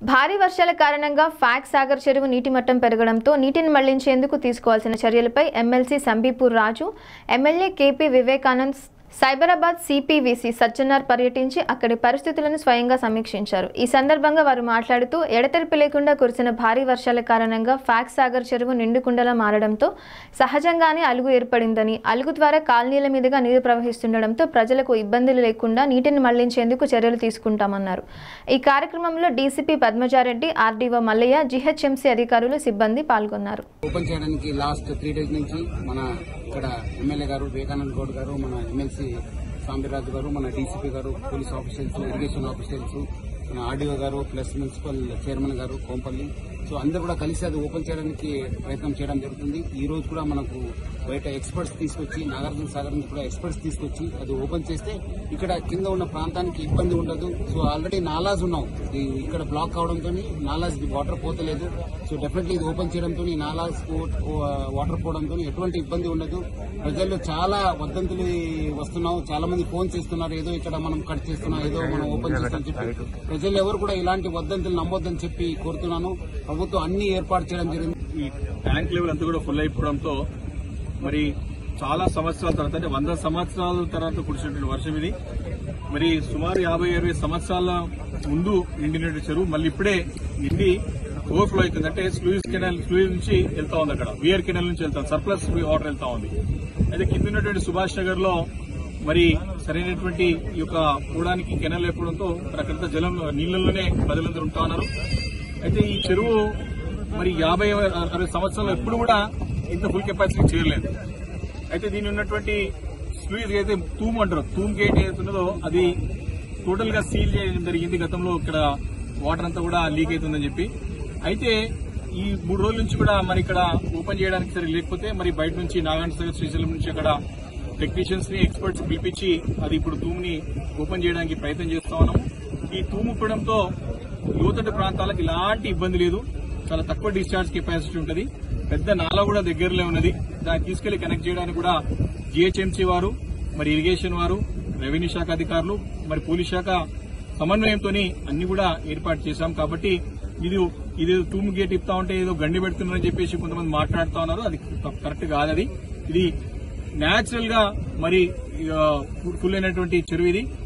భారీ వర్షాల కారణంగా ఫ్యాక్ సాగర్ చెరువు నీటి మట్టం పెరగడంతో నీటిని మళ్లించేందుకు తీసుకోవాల్సిన చర్యలపై MLC Shambipur Raju MLA KP Vivekanand Cyberabad CP VC Sajjanar పర్యటించి అక్కడి పరిస్థితులను స్వయంగా సమీక్షించారు ఈ సందర్భంగా వారు మాట్లాడుతూ ఎడతెరిపి లేకుండా కురిసిన భారీ వర్షాల కారణంగా ఫ్యాక్ సాగర్ చెరువు నిండుకుండలా మారడంతో సహజంగానే అలుగు ఏర్పడిందని అలుగు ద్వారా కాలనీల మీదుగా నీరు ప్రవహిస్తుండడంతో ప్రజలకు ఇబ్బందులు లేకుండా నీటిని మళ్లించేందుకు చర్యలు తీసుకుంటామన్నారు ఈ కార్యక్రమంలో DCP Padmaja Reddy RDO Mallaiah GHMC అధికారులు సిబ్బంది పాల్గొన్నారు ఓపెన్ చేయడానికి లాస్ట్ త్రీ డేస్ నుంచి మన ఇక్కడ ఎమ్మెల్యే గారు వివేకానంద్ గౌడ్ గారు మన ఎమ్మెల్సీ సాంబిరాజు గారు మన డీసీపీ గారు పోలీస్ ఆఫీసర్స్ ఇరిగేషన్ ఆఫీసర్స్ మన ఆర్డీఓ గారు ప్లస్ మున్సిపల్ చైర్మన్ గారు కోంపల్లి సో అందరూ కూడా కలిసి అది ఓపెన్ చేయడానికి ప్రయత్నం చేయడం జరుగుతుంది ఈ రోజు కూడా మనకు బయట ఎక్స్పర్ట్స్ తీసుకొచ్చి నాగార్జున సాగర్ నుంచి కూడా ఎక్స్పర్ట్స్ తీసుకొచ్చి అది ఓపెన్ చేస్తే ఇక్కడ కింద ఉన్న ప్రాంతానికి ఇబ్బంది ఉండదు సో ఆల్రెడీ నాలాజ్ ఉన్నాం ఈ ఇక్కడ బ్లాక్ కావడంతో నాలాజ్ వాటర్ పోతలేదు సో డెఫినెట్లీ ఇది ఓపెన్ చేయడంతో నాలాజ్ వాటర్ పోవడంతో ఎటువంటి ఇబ్బంది ఉండదు ప్రజల్లో చాలా వదంతులు వస్తున్నాం చాలా మంది ఫోన్ చేస్తున్నారు ఏదో ఇక్కడ మనం కట్ చేస్తున్నాం ఏదో మనం ఓపెన్ చేస్తామని చెప్పి ప్రజలు ఎవరు కూడా ఇలాంటి వదంతులు నమ్మొద్దని చెప్పి కోరుతున్నాను ప్రభుత్వం అన్ని ఏర్పాటు చేయడం జరిగింది ఈ ట్యాంక్ లెవెల్ అంతా కూడా ఫుల్ అయిపోవడంతో మరి చాలా సంవత్సరాల తర్వాత అంటే వంద సంవత్సరాల తర్వాత కురిసినటువంటి వర్షం ఇది మరి సుమారు యాభై ఇరవై సంవత్సరాల ముందు నిండినటువంటి చెరువు మళ్ళీ ఇప్పుడే నిండి ఓవర్ఫ్లో అవుతుంది అంటే స్లూయిస్ కెనాల్ స్లూయిస్ నుంచి వెళ్తా ఉంది అక్కడ వియర్ కెనాల్ నుంచి వెళ్తా సర్ప్లస్ వాటర్ వెళ్తా ఉంది అయితే కింద ఉన్నటువంటి సుభాష్ నగర్ లో మరి సరైనటువంటి ఈ యొక్క పోవడానికి కెనాల్ లేకపోవడంతో మరి అక్కడంతా జలం నీళ్లలోనే ప్రజలందరూ ఉంటా ఉన్నారు అయితే ఈ చెరువు మరి యాభై అరవై సంవత్సరాలు ఎప్పుడు కూడా ఇంత ఫుల్ కెపాసిటీ చేయలేదు అయితే దీని ఉన్నటువంటి స్లూయిస్ అయితే తూమ్ అంటారు తూమ్ గేట్ ఏదైతే ఉన్నదో అది టోటల్ గా సీల్ చేయడం జరిగింది గతంలో ఇక్కడ వాటర్ అంతా కూడా లీక్ అవుతుందని చెప్పి అయితే ఈ మూడు రోజుల నుంచి కూడా మరి ఇక్కడ ఓపెన్ చేయడానికి సరే లేకపోతే మరి బయట నుంచి నాగార్జున సాగర్ శ్రీశైలం నుంచి అక్కడ టెక్నీషియన్స్ ని ఎక్స్పర్ట్స్ పిలిపించి అది ఇప్పుడు తూమ్ ని ఓపెన్ చేయడానికి ప్రయత్నం చేస్తా ఉన్నాము ఈ తూము ఇప్పడంతో లోతట్టు ప్రాంతాలకు ఎలాంటి ఇబ్బంది లేదు చాలా తక్కువ డిశ్చార్జ్ కెపాసిటీ ఉంటుంది పెద్ద నాల కూడా దగ్గరలో ఉన్నది దాన్ని తీసుకెళ్లి కనెక్ట్ చేయడానికి కూడా జీహెచ్ఎంసీ వారు మరి ఇరిగేషన్ వారు రెవెన్యూ శాఖ అధికారులు మరి పోలీస్ శాఖ సమన్వయంతో అన్ని కూడా ఏర్పాటు చేశాం కాబట్టి ఇది ఇది తూము గేట్ ఇస్తా ఉంటే ఏదో గండి పెడుతున్నారని చెప్పేసి కొంతమంది మాట్లాడుతా ఉన్నారు అది కరెక్ట్ కాదది ఇది న్యాచురల్ గా మరి ఫుల్ అయినటువంటి చెరువు ఇది